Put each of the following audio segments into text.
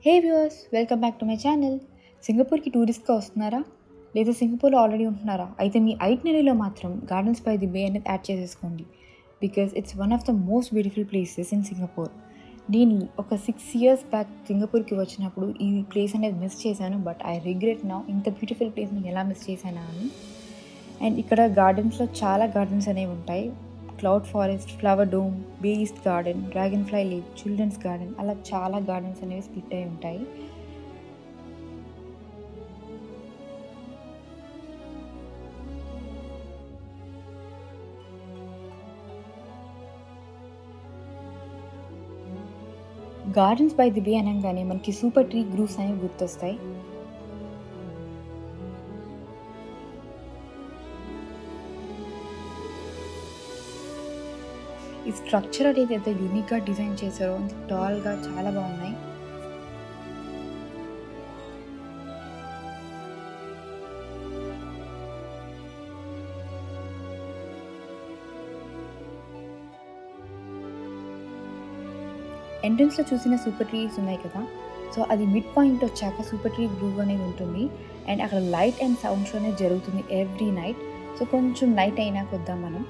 hey viewers welcome back to my channel సింగపూర్కి టూరిస్ట్గా వస్తున్నారా లేదా సింగపూర్లో ఆల్రెడీ ఉంటున్నారా అయితే మీ ఐట్నరీలో మాత్రం గార్డెన్స్ బై ది బే అనేది యాడ్ చేసేసుకోండి because it's one of the most beautiful places in Singapore నేను ఒక సిక్స్ ఇయర్స్ బ్యాక్ సింగపూర్కి వచ్చినప్పుడు ఈ ప్లేస్ అనేది మిస్ చేశాను బట్ ఐ రిగ్రెట్ నా ఇంత బ్యూటిఫుల్ ప్లేస్ నేను ఎలా మిస్ చేశానా అని అండ్ ఇక్కడ గార్డెన్స్లో చాలా గార్డెన్స్ అనేవి ఉంటాయి cloud forest flower dome beast garden dragonfly lake children's garden అలా చాలా గార్డెన్స్ అనేవి స్ప్లిట్ అయి ఉంటాయి గార్డెన్స్ బై ది బే అనగానే మనకి సూపర్ ట్రీ గ్రూప్స్ అనేవి గుర్తొస్తాయి ఈ స్ట్రక్చర్ అనేది ఎంత యూనిక్గా డిజైన్ చేశారో అంత టాల్గా చాలా బాగున్నాయి ఎంట్రన్స్లో చూసిన సూపర్ ట్రీస్ ఉన్నాయి కదా సో అది మిడ్ పాయింట్ వచ్చాక సూపర్ ట్రీ గ్రూవ్ అనేది ఉంటుంది అండ్ అక్కడ లైట్ అండ్ సౌండ్ షో అనేది జరుగుతుంది ఎవ్రీ నైట్ సో కొంచెం నైట్ అయినా కొద్దాం మనం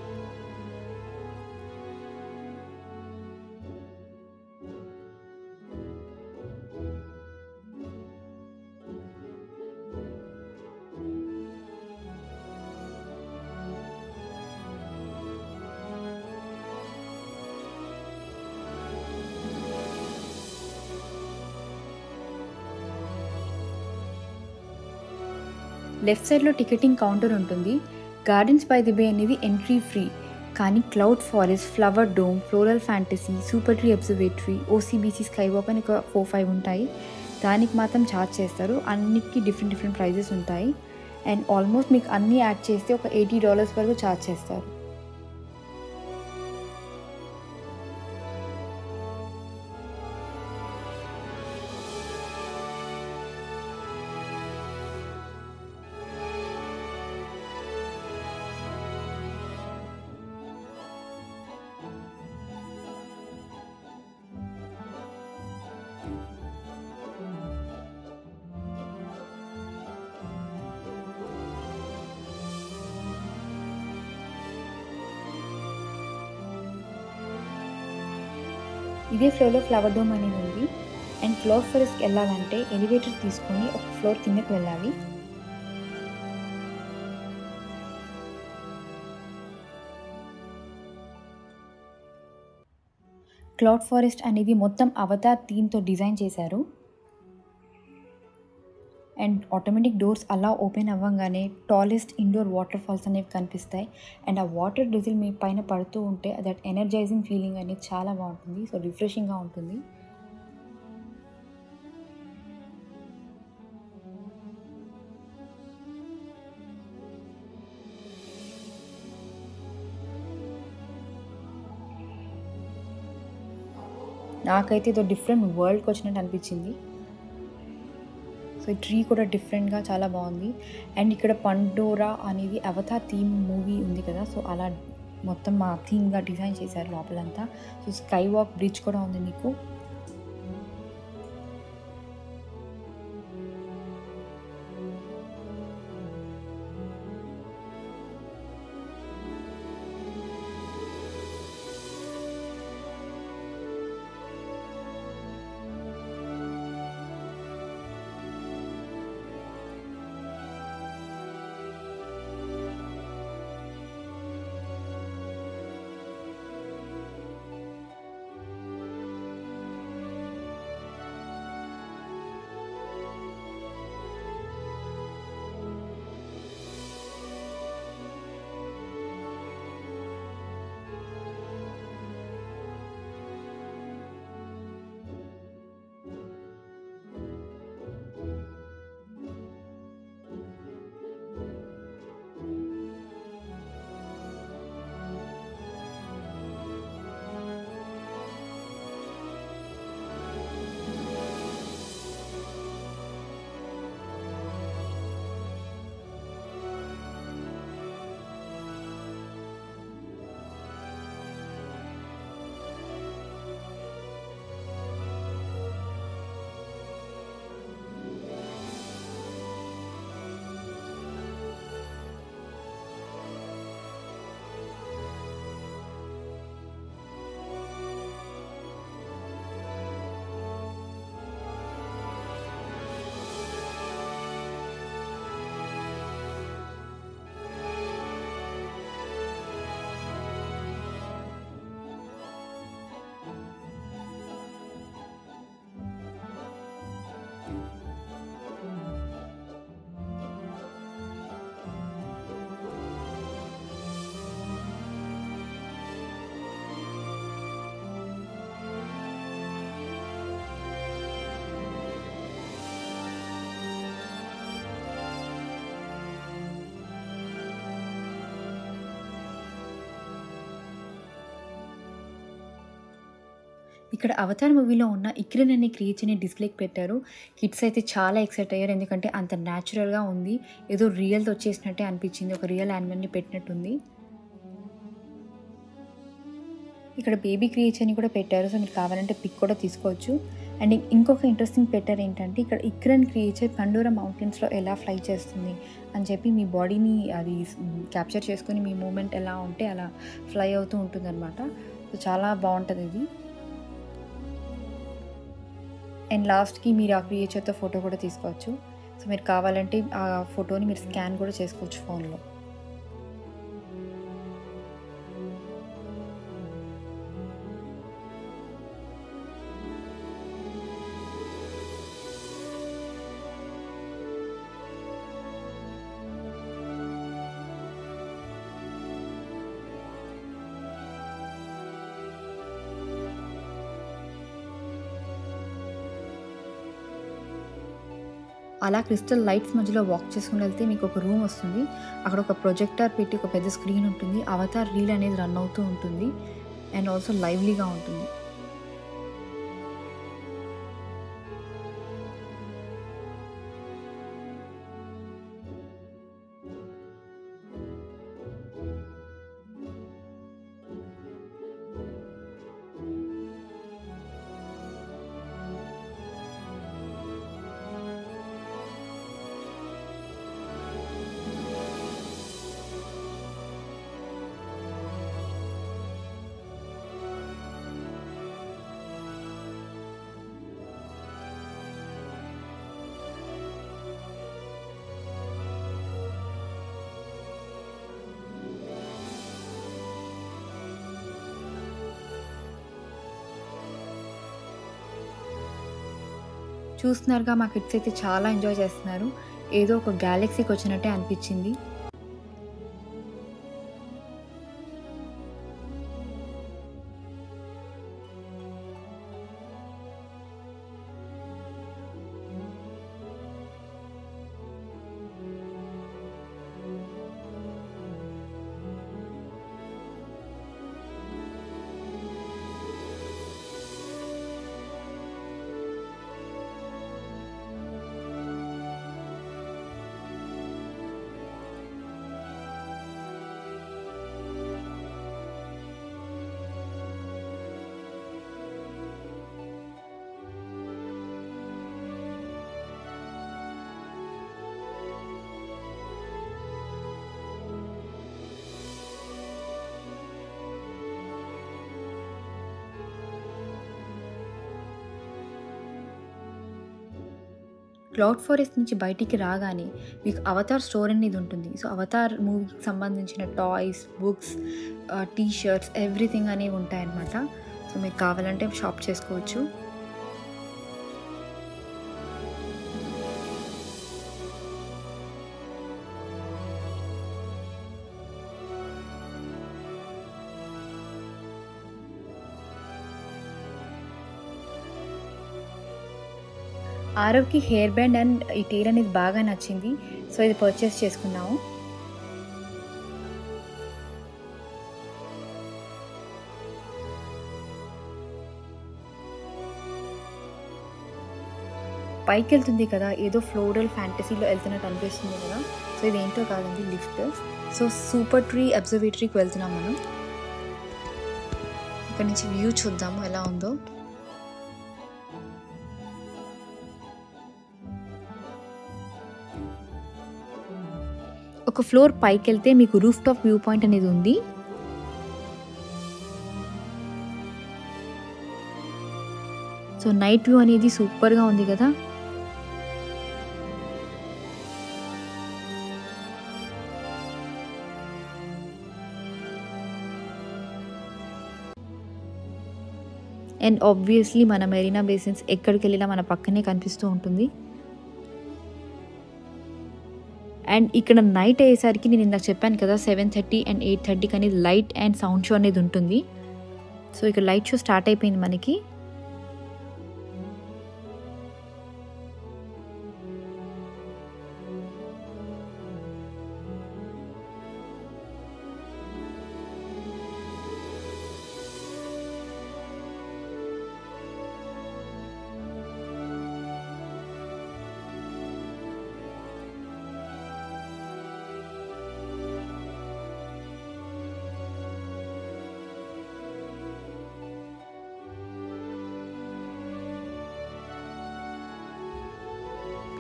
లెఫ్ట్ సైడ్లో టికెటింగ్ కౌంటర్ ఉంటుంది గార్డెన్స్ బై ది బే అనేది ఎంట్రీ ఫ్రీ కానీ cloud forest flower dome floral fantasy super tree observatory OCBC sky walk అని ఒక ఫోర్ ఫైవ్ ఉంటాయి దానికి మాత్రం ఛార్జ్ చేస్తారు అన్నిటికీ డిఫరెంట్ డిఫరెంట్ ప్రైజెస్ ఉంటాయి అండ్ ఆల్మోస్ట్ మీకు అన్నీ యాడ్ చేస్తే ఒక ఎయిటీ డాలర్స్ వరకు ఛార్జ్ చేస్తారు ఇదే ఫ్లోర్లో ఫ్లవర్ డోమ్ అనేది ఉంది అండ్ ఫ్లోర్ ఫారెస్ట్కి వెళ్ళాలంటే ఎలివేటర్ తీసుకొని ఒక ఫ్లోర్ కిందకి వెళ్ళాలి క్లౌడ్ ఫారెస్ట్ అనేది మొత్తం అవతార్ థీమ్తో డిజైన్ చేశారు అండ్ ఆటోమేటిక్ డోర్స్ అలా ఓపెన్ అవ్వగానే టాలెస్ట్ ఇండోర్ వాటర్ ఫాల్స్ అనేవి కనిపిస్తాయి అండ్ ఆ వాటర్ డ్రిజిల్ మీ పైన పడుతూ ఉంటే దట్ ఎనర్జైజింగ్ ఫీలింగ్ అనేది చాలా బాగుంటుంది సో రిఫ్రెషింగ్గా ఉంటుంది నాకైతే ఇదో డిఫరెంట్ వరల్డ్కి వచ్చినట్టు అనిపించింది సో ఈ ట్రీ కూడా డిఫరెంట్గా చాలా బాగుంది అండ్ ఇక్కడ పండోరా అనేది అవతార్ థీమ్ మూవీ ఉంది కదా సో అలా మొత్తం మా థీమ్గా డిజైన్ చేశారు లోపలంతా సో స్కై వాక్ బ్రిడ్జ్ కూడా ఉంది మీకు ఇక్కడ అవతార్ మూవీలో ఉన్న ఇక్రిన్ అనే క్రియేచర్ని డిస్ప్లేకి పెట్టారు కిడ్స్ అయితే చాలా ఎక్సైట్ అయ్యారు ఎందుకంటే అంత న్యాచురల్గా ఉంది ఏదో రియల్తో వచ్చేసినట్టే అనిపించింది ఒక రియల్ యానిమల్ని పెట్టినట్టుంది ఇక్కడ బేబీ క్రియేచర్ని కూడా పెట్టారు సో మీరు కావాలంటే పిక్ కూడా తీసుకోవచ్చు అండ్ ఇంకొక ఇంట్రెస్టింగ్ పెట్టారు ఏంటంటే ఇక్కడ ఇక్రన్ క్రియేచర్ పండోరా మౌంటైన్స్లో ఎలా ఫ్లై చేస్తుంది అని చెప్పి మీ బాడీని అది క్యాప్చర్ చేసుకుని మీ మూమెంట్ ఎలా ఉంటే అలా ఫ్లై అవుతూ ఉంటుంది అనమాట సో చాలా బాగుంటుంది ఇది అండ్ లాస్ట్కి మీరు ఆ క్రియేచర్తో ఫోటో కూడా తీసుకోవచ్చు సో మీరు కావాలంటే ఆ ఫోటోని మీరు స్కాన్ కూడా చేసుకోవచ్చు ఫోన్లో అలా క్రిస్టల్ లైట్స్ మధ్యలో వాక్ చేసుకుని వెళ్తే మీకు ఒక రూమ్ వస్తుంది అక్కడ ఒక ప్రొజెక్టర్ పెట్టి ఒక పెద్ద స్క్రీన్ ఉంటుంది అవతార్ రీల్ అనేది రన్ అవుతూ ఉంటుంది అండ్ ఆల్సో లైవ్లీగా ఉంటుంది చూస్తున్నారుగా మా కిడ్స్ అయితే చాలా ఎంజాయ్ చేస్తున్నారు ఏదో ఒక గ్యాలక్సీకి వచ్చినట్టే అనిపించింది క్లౌడ్ ఫారెస్ట్ నుంచి బయటికి రాగానే మీకు అవతార్ స్టోర్ అనేది ఉంటుంది సో అవతార్ మూవీకి సంబంధించిన toys books T shirts everything అనేవి ఉంటాయన్నమాట సో మీకు కావాలంటే షాప్ చేసుకోవచ్చు ఆరవ్కి హెయిర్ బ్యాండ్ అండ్ ఈ టేల్ అనేది బాగా నచ్చింది సో ఇది పర్చేస్ చేసుకున్నాము పైకి వెళ్తుంది కదా ఏదో ఫ్లోరల్ ఫ్యాంటసీలో వెళ్తున్నట్టు అనిపిస్తుంది కదా సో ఇది ఏంటో కాదండి లిఫ్ట్ సో సూపర్ ట్రీ అబ్జర్వేటరీకి వెళ్తున్నాం మనం ఇక్కడ నుంచి వ్యూ చూద్దాము ఎలా ఉందో ఒక ఫ్లోర్ పైకి వెళ్తే మీకు రూఫ్ టాప్ వ్యూ పాయింట్ అనేది ఉంది సో నైట్ వ్యూ అనేది సూపర్గా ఉంది కదా అండ్ ఆబ్వియస్లీ మన మెరీనా బేసిన్స్ ఎక్కడికి వెళ్ళినా మన పక్కనే కనిపిస్తూ ఉంటుంది అండ్ ఇక్కడ నైట్ అయ్యేసరికి నేను ఇందాక చెప్పాను కదా సెవెన్ థర్టీ అండ్ ఎయిట్ థర్టీకి అనేది లైట్ అండ్ సౌండ్ షో అనేది ఉంటుంది సో ఇక్కడ లైట్ షో స్టార్ట్ అయిపోయింది మనకి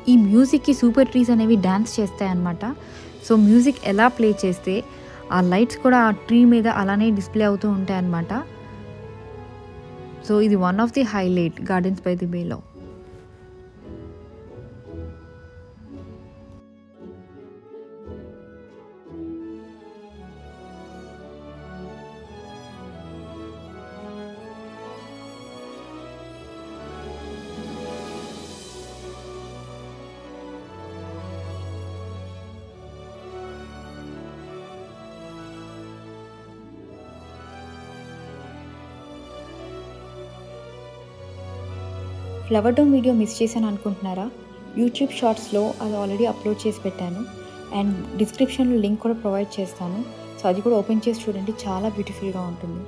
ఈ మ్యూజిక్కి సూపర్ ట్రీస్ అనేవి డ్యాన్స్ చేస్తాయి అన్నమాట సో మ్యూజిక్ ఎలా ప్లే చేస్తే ఆ లైట్స్ కూడా ఆ ట్రీ మీద అలానే డిస్ప్లే అవుతూ ఉంటాయి అన్నమాట సో ఇది one of the highlight gardens by the బేలో ఫ్లవర్ డోమ్ వీడియో మిస్ చేశాను అనుకుంటున్నారా యూట్యూబ్ షార్ట్స్లో అది ఆల్రెడీ అప్లోడ్ చేసి పెట్టాను అండ్ డిస్క్రిప్షన్లో లింక్ కూడా ప్రొవైడ్ చేస్తాను సో అది కూడా ఓపెన్ చేసి చూడండి చాలా బ్యూటిఫుల్గా ఉంటుంది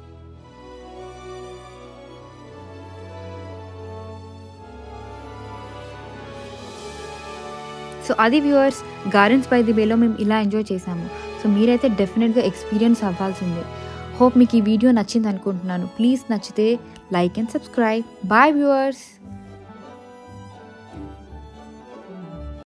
సో అది వ్యూవర్స్ గార్డెన్స్ బై ది వేలో మేము ఇలా ఎంజాయ్ చేసాము సో మీరైతే డెఫినెట్గా ఎక్స్పీరియన్స్ అవ్వాల్సిందే హోప్ మీకు ఈ వీడియో నచ్చింది అనుకుంటున్నాను ప్లీజ్ నచ్చితే like and subscribe bye viewers